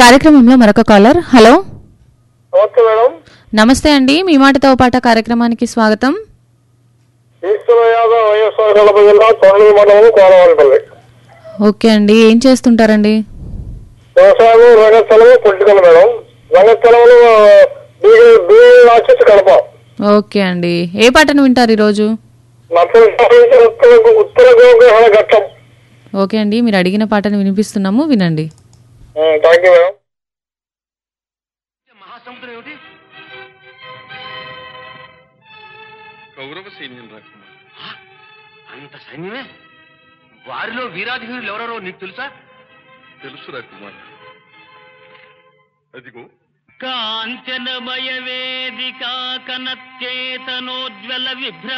కార్యక్రమంలో మరొక caller hello నమస్తే మేడం నమస్తే అండి మీ మాటతో పాట కార్యక్రమానికి స్వాగతం ఈశ్వర యాదవ్ వైఎస్ఆర్ కడప జిల్లా తొండలి మండలం కోరవాలపల్లి ఓకే అండి ఏం చేస్తుంటారండి వ్యవసాయం రంగస్థలము పొలిటికల్ మేడం రంగస్థలంలో బీఏ రాసేసి కడప ఓకే అండి ఏ పాటను వింటారు ఈరోజు నర్సరీ నుంచి ఉత్తర ఉత్తర గోగ్రహణ ఘట్టం ఓకే అండి మీరు అడిగిన పాటను వినిపిస్తున్నాము వినండి థ్యాంక్ యూ మేడం మహాసముద్రం ఏమిటి కౌరవ సైన్యం రాకుమార్ ఆ, అంత సైన్యమే వారిలో వీరాధివీరులు ఎవరెవరో నీకు తెలుసా తెలుసు రాకుమార్ అదిగో కాంచనమయ వేదికా కనత్యేతనోజ్వల విభ్ర